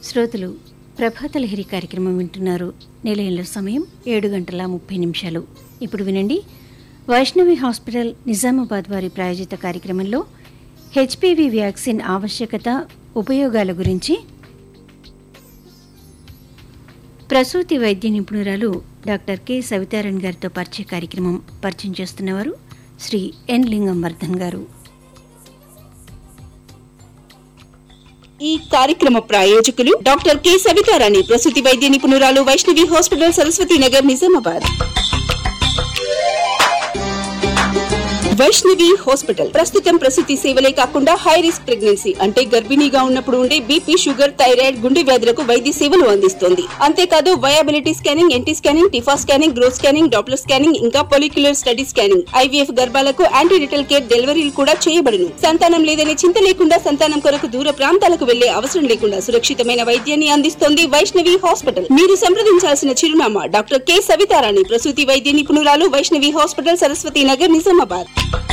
శ్రోతలు ప్రభాత లహరి కార్యక్రమం వింటున్నారు నిలయంలో సమయం ఏడు గంటల ముప్పై నిమిషాలు ఇప్పుడు వినండి వైష్ణవి హాస్పిటల్ నిజామాబాద్ వారి ప్రాయోజిత కార్యక్రమంలో హెచ్పివి వ్యాక్సిన్ ఆవశ్యకత ఉపయోగాల గురించి ప్రసూతి వైద్య నిపుణురాలు డాక్టర్ కె సవితారణ్ గారితో పరిచయ కార్యక్రమం పరిచయం చేస్తున్నవారు శ్రీ ఎన్ లింగం వర్ధన్ గారు ఈ కార్యక్రమ ప్రాయోజకులు డాక్టర్ కె సవితారాణి ప్రసూతి వైద్య నిపుణురాలు వైష్ణవి హాస్పిటల్ సరస్వతి నగర్ నిజామాబాద్ వైష్ణవి హాస్పిటల్ ప్రస్తుతం ప్రసూతి సేవలే కాకుండా హై రిస్క్ ప్రెగ్నెన్సీ అంటే గర్భిణీగా ఉన్నప్పుడు ఉండే బీపీ షుగర్ థైరాయిడ్ గుండె వ్యాధులకు వైద్య సేవలు అందిస్తోంది అంతేకాదు viability scanning NT scanning TIFFA scanning growth scanning doppler scanning ఇంకా పొలిక్యులర్ స్టడీ స్కానింగ్ ఐవీఎఫ్ గర్భాలకు యాంటీరిటల్ కేర్ డెలివరీలు కూడా చేయబడును సంతానం లేదనే చింత లేకుండా సంతానం కొరకు దూర ప్రాంతాలకు వెళ్లే అవసరం లేకుండా సురక్షితమైన వైద్యాన్ని అందిస్తోంది వైష్ణవి హాస్పిటల్ మీరు సంప్రదించాల్సిన చిరునామా డాక్టర్ కె సవితారాణి ప్రసూతి వైద్య నిపుణురాలు వైష్ణవి హాస్పిటల్ సరస్వతి నగర్ నిజామాబాద్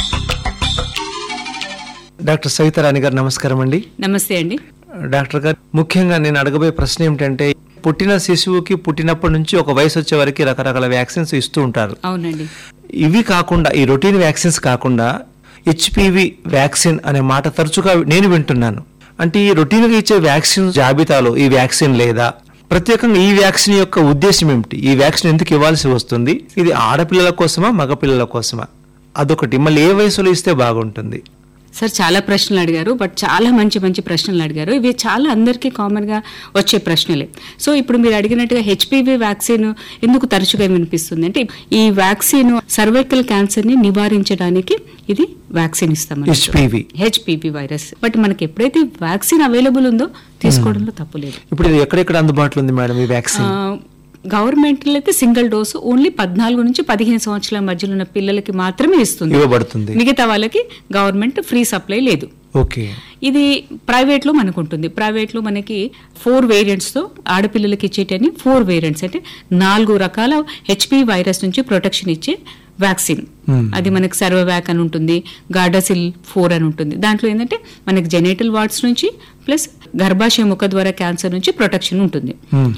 డాక్టర్ సవితారాణి గారు నమస్కారం అండి నమస్తే అండి డాక్టర్ గారు ముఖ్యంగా నేను అడగబోయే ప్రశ్న ఏమిటంటే పుట్టిన శిశువుకి పుట్టినప్పటి నుంచి ఒక వయసు వచ్చే వరకు రకరకాల వ్యాక్సిన్స్ ఇస్తూ ఉంటారు అవునండి ఇవి కాకుండా ఈ రొటీన్ వ్యాక్సిన్స్ కాకుండా హెచ్పివి వ్యాక్సిన్ అనే మాట తరచుగా నేను వింటున్నాను అంటే ఈ రొటీన్గా ఇచ్చే వ్యాక్సిన్ జాబితాలో ఈ వ్యాక్సిన్ లేదా ప్రత్యేకంగా ఈ వ్యాక్సిన్ యొక్క ఉద్దేశం ఏమిటి ఈ వ్యాక్సిన్ ఎందుకు ఇవ్వాల్సి వస్తుంది ఇది ఆడపిల్లల కోసమా మగపిల్లల కోసమా అదొకటి మళ్ళీ ఏ వయసులో ఇస్తే బాగుంటుంది సార్ చాలా ప్రశ్నలు అడిగారు బట్ చాలా మంచి మంచి ప్రశ్నలు అడిగారు ఇవి చాలా అందరికీ కామన్గా వచ్చే ప్రశ్నలే సో ఇప్పుడు మీరు అడిగినట్టుగా హెచ్పివి వ్యాక్సిన్ ఎందుకు తరచుగా వినిపిస్తుంది అంటే ఈ వ్యాక్సిన్ సర్వైకల్ క్యాన్సర్ ని నివారించడానికి ఇది వ్యాక్సిన్ ఇస్తాం హెచ్పివి హెచ్పివి వైరస్ బట్ మనకి ఎప్పుడైతే వ్యాక్సిన్ అవైలబుల్ ఉందో తీసుకోవడంలో తప్పు లేదు ఇప్పుడు ఇది ఎక్కడెక్కడ అందుబాటులో ఉంది మేడం ఈ వ్యాక్సిన్ గవర్నమెంట్ అయితే సింగిల్ డోసు ఓన్లీ పద్నాలుగు నుంచి పదిహేను సంవత్సరాల మధ్యలో ఉన్న పిల్లలకి మాత్రమే ఇస్తుంది ఇవ్వబడుతుంది మిగతా వాళ్ళకి గవర్నమెంట్ ఫ్రీ సప్లై లేదు ఓకే ఇది ప్రైవేట్ లో మనకు ఉంటుంది ప్రైవేట్ లో మనకి ఫోర్ వేరియంట్స్ తో ఆడపిల్లలకి ఇచ్చేటని ఫోర్ వేరియంట్స్ అంటే నాలుగు రకాల హెచ్పి వైరస్ నుంచి ప్రొటెక్షన్ ఇచ్చే వ్యాక్సిన్ అది మనకి సర్వవ్యాక్ అని ఉంటుంది గార్డాసిల్ ఫోర్ అని ఉంటుంది దాంట్లో ఏంటంటే మనకి జెనేటల్ వార్డ్స్ నుంచి ప్లస్ గర్భాశయ ముఖ ద్వారా క్యాన్సర్ నుంచి ప్రొటెక్షన్ ఉంటుంది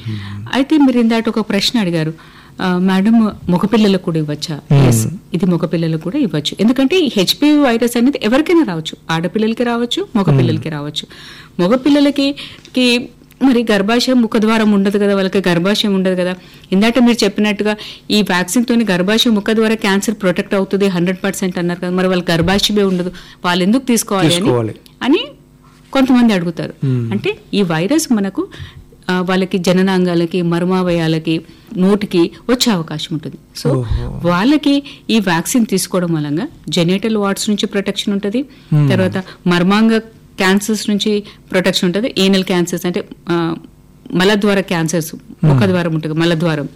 అయితే మీరు ఇందాక ఒక ప్రశ్న అడిగారు ఆ, మేడం మగపిల్లలకు కూడా ఇవ్వచ్చా ఎస్ ఇది మగపిల్లలకు కూడా ఇవ్వచ్చు ఎందుకంటే ఈ హెచ్పివి వైరస్ అనేది ఎవరికైనా రావచ్చు ఆడపిల్లలకి రావచ్చు మగపిల్లలకి రావచ్చు మగపిల్లలకి కి మరి గర్భాశయం ముఖద్వారం ఉండదు కదా వాళ్ళకి గర్భాశయం ఉండదు కదా ఇందాక మీరు చెప్పినట్టుగా ఈ వ్యాక్సిన్ తోని గర్భాశయం ముఖ ద్వారా క్యాన్సర్ ప్రొటెక్ట్ అవుతుంది హండ్రెడ్ పర్సెంట్ అన్నారు కదా మరి వాళ్ళకి గర్భాశయమే ఉండదు వాళ్ళు ఎందుకు తీసుకోవాలి తీసుకోవాలి. అని అని కొంతమంది అడుగుతారు అంటే ఈ వైరస్ మనకు ఆ, వాళ్ళకి జననాంగాలకి మర్మావయాలకి నోటికి వచ్చే అవకాశం ఉంటుంది సో వాళ్ళకి ఈ వ్యాక్సిన్ తీసుకోవడం వలన జెనేటల్ వార్డ్స్ నుంచి ప్రొటెక్షన్ ఉంటుంది తర్వాత మర్మాంగ క్యాన్సర్స్ నుంచి ప్రొటెక్షన్ ఉంటుంది ఏనల్ క్యాన్సర్స్ అంటే ఆ, మలద్వార క్యాన్సర్స్ ముఖద్వారం ఉంటుంది మలద్వారం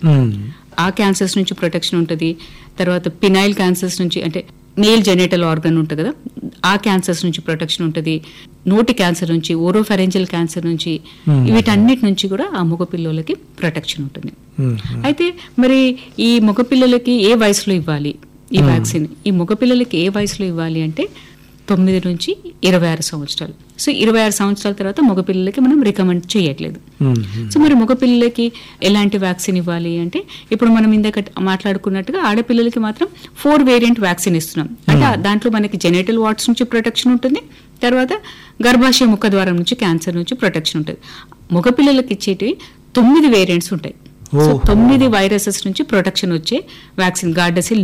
ఆ క్యాన్సర్స్ నుంచి ప్రొటెక్షన్ ఉంటుంది తర్వాత పినైల్ క్యాన్సర్స్ నుంచి అంటే మేల్ జెనేటల్ ఆర్గన్ ఉంటుంది కదా ఆ క్యాన్సర్స్ నుంచి ప్రొటెక్షన్ ఉంటుంది నోటి క్యాన్సర్ నుంచి ఓరోఫెరెంజల్ క్యాన్సర్ నుంచి వీటన్నిటి నుంచి కూడా ఆ మగ పిల్లలకి ప్రొటెక్షన్ ఉంటుంది అయితే మరి ఈ మగ పిల్లలకి ఏ వయసులో ఇవ్వాలి ఈ వ్యాక్సిన్ ఈ మగ పిల్లలకి ఏ వయసులో ఇవ్వాలి అంటే తొమ్మిది నుంచి ఇరవై ఆరు సంవత్సరాలు సో ఇరవై ఆరు సంవత్సరాల తర్వాత మగపిల్లలకి మనం రికమెండ్ చేయట్లేదు సో మరి మగపిల్లలకి ఎలాంటి వ్యాక్సిన్ ఇవ్వాలి అంటే ఇప్పుడు మనం ఇందాక మాట్లాడుకున్నట్టుగా ఆడపిల్లలకి మాత్రం ఫోర్ వేరియంట్ వ్యాక్సిన్ ఇస్తున్నాం అంటే ఆ దాంట్లో మనకి జెనేటల్ వార్డ్స్ నుంచి ప్రొటెక్షన్ ఉంటుంది తర్వాత గర్భాశయ ముఖ ద్వారం నుంచి క్యాన్సర్ నుంచి ప్రొటెక్షన్ ఉంటుంది మగపిల్లలకి ఇచ్చేటివి తొమ్మిది వేరియంట్స్ ఉంటాయి సో తొమ్మిది వైరసెస్ నుంచి ప్రొటెక్షన్ వచ్చే వ్యాక్సిన్ గార్డసిల్